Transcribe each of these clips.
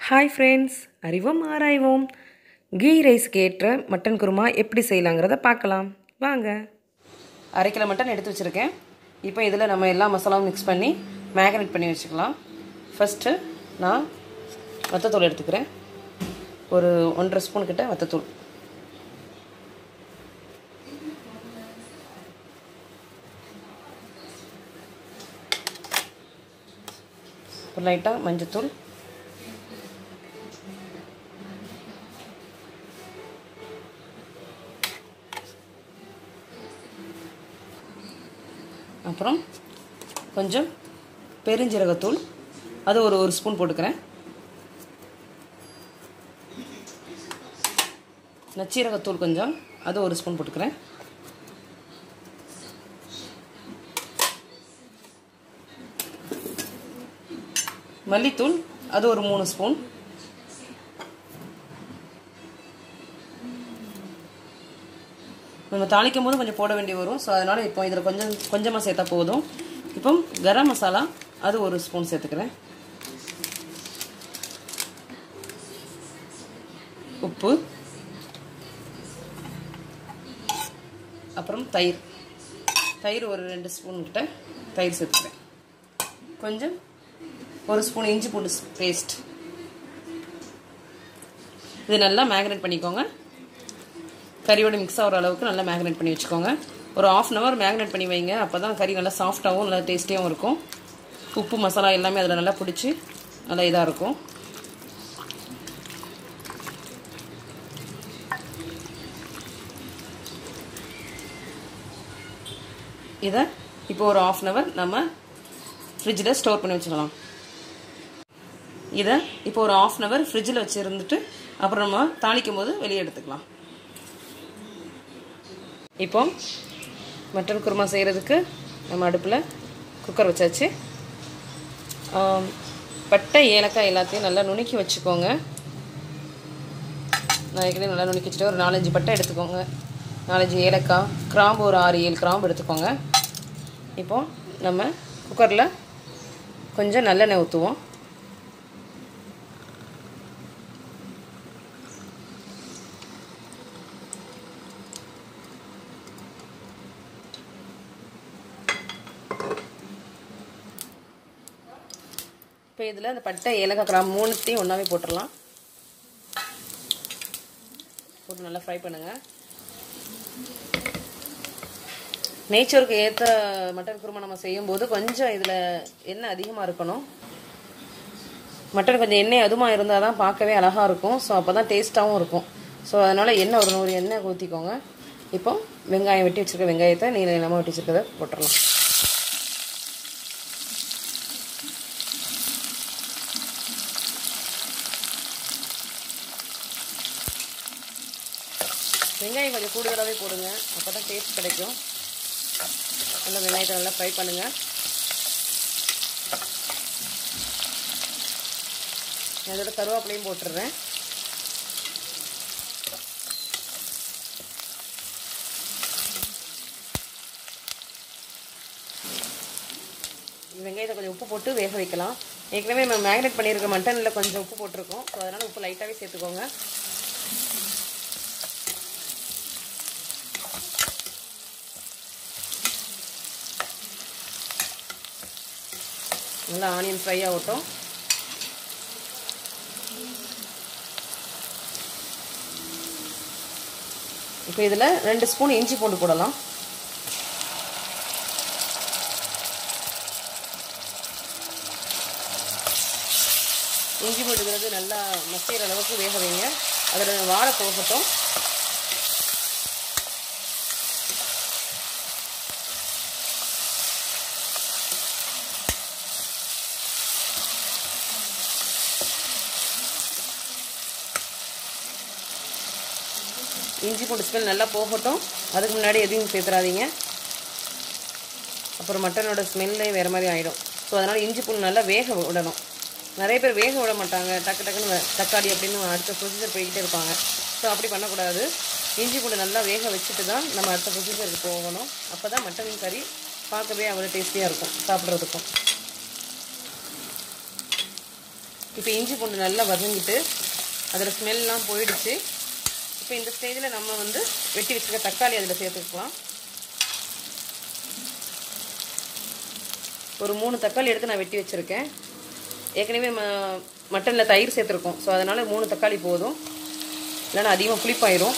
hi friends அறிவோம் ஆராய்வோம் key ரைஸ்க்கு ஏற்ற மட்டன் குருமா எப்படி செய்யலாங்கிறத பார்க்கலாம் வாங்க அரை கிலோ மட்டன் எடுத்து வச்சுருக்கேன் இப்போ இதில் நம்ம எல்லா மசாலாவும் மிக்ஸ் பண்ணி மேக்னேட் பண்ணி வச்சுக்கலாம் ஃபஸ்ட்டு நான் வத்தத்தூள் எடுத்துக்கிறேன் ஒரு ஒன்றரை ஸ்பூன் கிட்ட வத்தத்தூள் ஒரு லைட்டாக மஞ்சத்தூள் அப்புறம் கொஞ்சம் பெருஞ்சீரகத்தூள் அது ஒரு ஒரு ஸ்பூன் போட்டுக்கிறேன் நச்சீரகத்தூள் கொஞ்சம் அது ஒரு ஸ்பூன் போட்டுக்கிறேன் மல்லித்தூள் அது ஒரு மூணு ஸ்பூன் நம்ம தாளிக்கும் போது கொஞ்சம் போட வேண்டி வரும் ஸோ அதனால் இப்போ இதில் கொஞ்சம் கொஞ்சமாக சேர்த்தா போதும் இப்போ கரம் மசாலா அது ஒரு ஸ்பூன் சேர்த்துக்கிறேன் உப்பு அப்புறம் தயிர் தயிர் ஒரு ரெண்டு ஸ்பூன் கிட்ட தயிர் சேர்த்துக்கிறேன் கொஞ்சம் ஒரு ஸ்பூன் இஞ்சி பூண்டு பேஸ்ட் இது நல்லா மேக்னேட் பண்ணிக்கோங்க கறியோட மிக்ஸ் ஆகிற அளவுக்கு நல்லா மேக்னேட் பண்ணி வச்சுக்கோங்க ஒரு ஆஃப் அன் ஹவர் மேக்னேட் பண்ணி வைங்க அப்போ தான் கறி நல்லா சாஃப்டாகவும் நல்லா டேஸ்டியாகவும் இருக்கும் உப்பு மசாலா எல்லாமே அதில் நல்லா பிடிச்சி நல்லா இதாக இருக்கும் இதை இப்போ ஒரு ஆஃப் அன் ஹவர் நம்ம ஃப்ரிட்ஜில் ஸ்டோர் பண்ணி வச்சுக்கலாம் இதை இப்போ ஒரு ஆஃப் அன் ஹவர் ஃப்ரிட்ஜில் வச்சுருந்துட்டு அப்புறம் நம்ம தாளிக்கும் போது வெளியே எடுத்துக்கலாம் இப்போ மட்டன் குருமா செய்கிறதுக்கு நம்ம அடுப்பில் குக்கர் வச்சாச்சு பட்டை ஏலக்காய் எல்லாத்தையும் நல்லா நுணுக்கி வச்சுக்கோங்க நான் ஏற்கனவே நல்லா நுணுக்கி வச்சுட்டு ஒரு நாலஞ்சு பட்டை எடுத்துக்கோங்க நாலஞ்சு ஏலக்காய் கிராம்பு ஒரு ஆறு ஏழு கிராம்பு எடுத்துக்கோங்க இப்போ நம்ம குக்கரில் கொஞ்சம் நல்லெண்ணெய் ஊற்றுவோம் இப்போ இதில் அந்த பட்டை ஏலக்காய் கிராம் மூணுத்தையும் ஒன்றாவே போட்டுடலாம் போட்டு நல்லா ஃப்ரை பண்ணுங்கள் நேச்சருக்கு ஏற்ற மட்டன் குருமா நம்ம செய்யும்போது கொஞ்சம் இதில் எண்ணெய் அதிகமாக இருக்கணும் மட்டன் கொஞ்சம் எண்ணெய் அதுமாக இருந்தால் தான் பார்க்கவே அழகாக இருக்கும் ஸோ அப்போ தான் டேஸ்ட்டாகவும் இருக்கும் ஸோ அதனால் எண்ணெய் ஒரு நூறு எண்ணெய் ஊற்றிக்கோங்க இப்போ வெங்காயம் வெட்டி வச்சுருக்க வெங்காயத்தை நீல நிலமாக வெட்டி வச்சுருக்கதை போட்டுடலாம் வெங்காயம் கொஞ்சம் கூடுதலாகவே போடுங்க அப்போ தான் டேஸ்ட் கிடைக்கும் நல்லா வெங்காயத்தை நல்லா ஃப்ரை பண்ணுங்கள் அதோட கருவேப்பிலையும் போட்டுடுறேன் வெங்காயத்தை கொஞ்சம் உப்பு போட்டு வேக வைக்கலாம் ஏற்கனவே நம்ம மேக்னேட் பண்ணியிருக்க மட்டனில் கொஞ்சம் உப்பு போட்டிருக்கோம் ஸோ அதனால் உப்பு லைட்டாகவே சேர்த்துக்கோங்க நல்லா ஆனியன் ஃப்ரை ஆகட்டும் இப்போ இதில் ரெண்டு ஸ்பூன் இஞ்சி பூண்டு போடலாம் இஞ்சி பூண்டுங்கிறது நல்லா மசிகிற அளவுக்கு வேக வைங்க அதில் வாழை போகட்டும் இஞ்சி பூண்டு ஸ்மெல் நல்லா போகட்டும் அதுக்கு முன்னாடி எதையும் சேர்த்துறாதீங்க அப்புறம் மட்டனோட ஸ்மெல்லே வேறு மாதிரி ஆகிடும் ஸோ அதனால் இஞ்சி பூண்டு நல்லா வேக விடணும் நிறைய பேர் வேக விட மாட்டாங்க டக்கு டக்குன்னு தக்காளி அப்படின்னு அடுத்த ப்ரொசீஜர் போய்கிட்டே இருப்பாங்க ஸோ அப்படி பண்ணக்கூடாது இஞ்சி பூண்டு நல்லா வேக வச்சுட்டு தான் நம்ம அடுத்த ப்ரொசீஜருக்கு போகணும் அப்போ தான் மட்டன் கறி பார்க்கவே அவ்வளோ டேஸ்டியாக இருக்கும் சாப்பிட்றதுக்கும் இப்போ இஞ்சி பூண்டு நல்லா வதங்கிட்டு அதில் ஸ்மெல்லாம் போயிடுச்சு இப்போ இந்த ஸ்டேஜில் நம்ம வந்து வெட்டி வச்சுருக்க தக்காளி அதில் சேர்த்துக்கலாம் ஒரு மூணு தக்காளி எடுத்து நான் வெட்டி வச்சுருக்கேன் ஏற்கனவே ம மட்டனில் தயிர் சேர்த்துருக்கோம் ஸோ அதனால் மூணு தக்காளி போதும் இல்லைன்னா அதிகமாக புளிப்பாயிரும்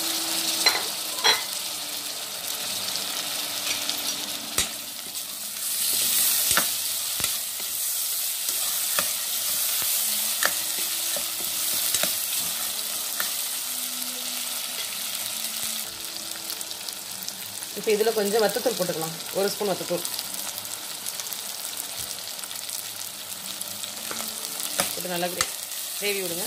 இப்போ இதில் கொஞ்சம் வத்தத்தூள் போட்டுக்கலாம் ஒரு ஸ்பூன் வத்தத்தூள் போட்டு நல்லா கிரே கிரேவி விடுங்க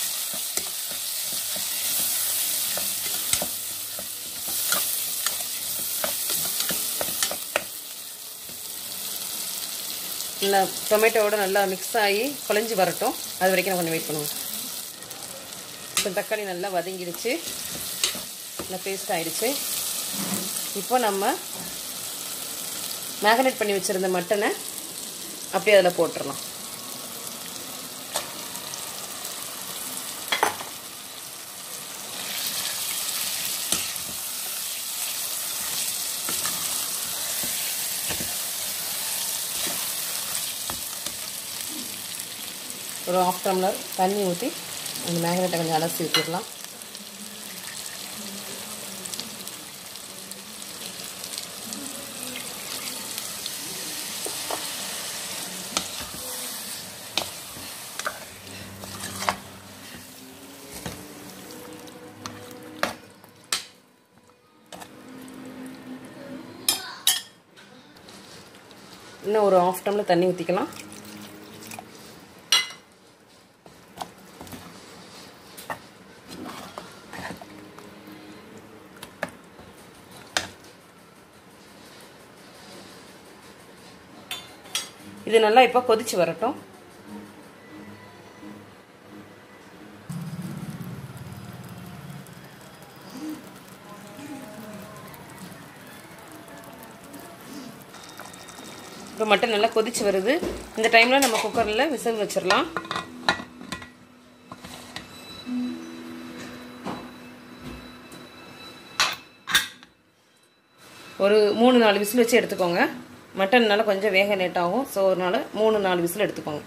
நல்லா டொமேட்டோவோட நல்லா மிக்ஸ் ஆகி குழஞ்சி வரட்டும் அது வரைக்கும் நம்ம கொஞ்சம் வெயிட் பண்ணுவோம் இப்போ தக்காளி நல்லா வதங்கிடுச்சு நல்லா பேஸ்ட் ஆகிடுச்சு இப்போ நம்ம மேக்னேட் பண்ணி வச்சுருந்த மட்டனை அப்படியே அதில் போட்டுடலாம் ஒரு ஆஃப் டம்ளர் தண்ணி ஊற்றி அந்த மேக்னெட்டை கொஞ்சம் அலசி ஊற்றிடலாம் இன்னும் ஒரு ஆஃப் டம்ளர் தண்ணி ஊற்றிக்கலாம் இது நல்லா இப்போ கொதிச்சு வரட்டும் இப்போ மட்டன் நல்லா கொதிச்சு வருது இந்த டைமில் நம்ம குக்கரில் விசில் வச்சிடலாம் ஒரு மூணு நாலு விசில் வச்சு எடுத்துக்கோங்க மட்டன்னால கொஞ்சம் வேக லேட் ஆகும் ஸோ அதனால மூணு நாலு விசில் எடுத்துக்கோங்க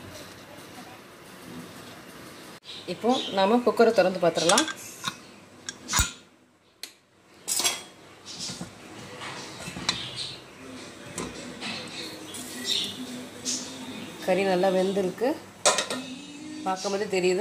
இப்போ நாம் குக்கரை திறந்து பார்த்துடலாம் கறி நல்லா வெந்திருக்கு பார்க்கும்போது தெரியுது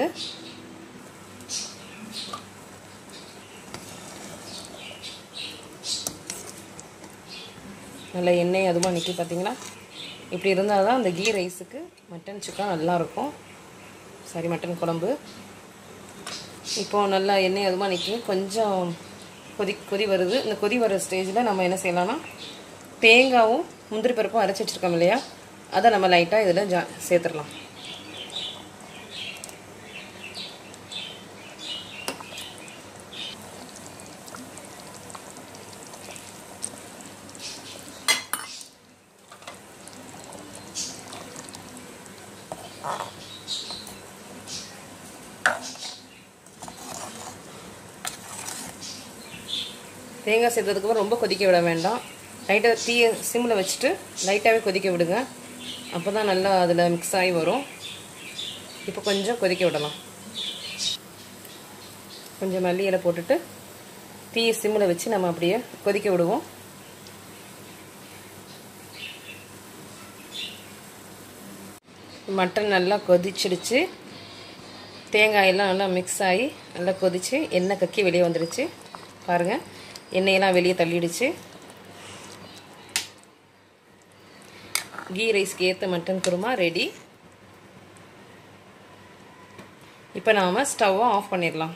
நல்லா எண்ணெய் அதுமாக நிற்கி பார்த்தீங்களா இப்படி இருந்தால் தான் அந்த கீ ரைஸுக்கு மட்டன் சுக்கா நல்லாயிருக்கும் சாரி மட்டன் குழம்பு இப்போது நல்லா எண்ணெய் அதுமாக நிற்கி கொஞ்சம் கொதி கொதி வருது இந்த கொதி வர ஸ்டேஜில் நம்ம என்ன செய்யலாம்னா தேங்காவும் முந்திரி பருப்பும் அரைச்சி வச்சுருக்கோம் இல்லையா அதை நம்ம லைட்டாக இதில் ஜா சேர்த்துடலாம் தேங்காய் சேர்த்ததுக்கப்புறம் ரொம்ப கொதிக்க விட வேண்டாம் லைட்டாக தீயை சிம்மில் வச்சுட்டு லைட்டாகவே கொதிக்க விடுங்க அப்போ தான் நல்லா அதில் மிக்ஸ் ஆகி வரும் இப்போ கொஞ்சம் கொதிக்க விடலாம் கொஞ்சம் மல்லி இலை போட்டுட்டு தீயை சிம்மில் வச்சு நம்ம அப்படியே கொதிக்க விடுவோம் மட்டன் நல்லா கொதிச்சிடுச்சு தேங்காயெல்லாம் நல்லா மிக்ஸ் ஆகி நல்லா கொதிச்சு எண்ணெய் கக்கி வெளியே வந்துடுச்சு பாருங்கள் எண்ணெயெல்லாம் வெளியே தள்ளிடுச்சு கீ ரைஸ்க்கு ஏற்ற மட்டன் குருமா ரெடி இப்போ நாம் ஸ்டவ்வை ஆஃப் பண்ணிடலாம்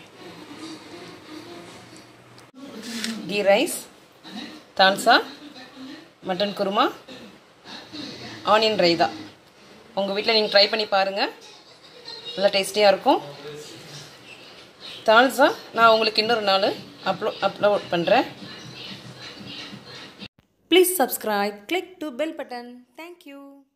ghee rice dalcha mutton kurma onion raita உங்கள் வீட்டில் நீங்கள் ட்ரை பண்ணி பாருங்கள் நல்லா டேஸ்டியாக இருக்கும் தால்சா நான் உங்களுக்கு இன்னொரு நாள் அப்லோ அப்லோட் பண்ணுறேன் please subscribe click to bell button thank you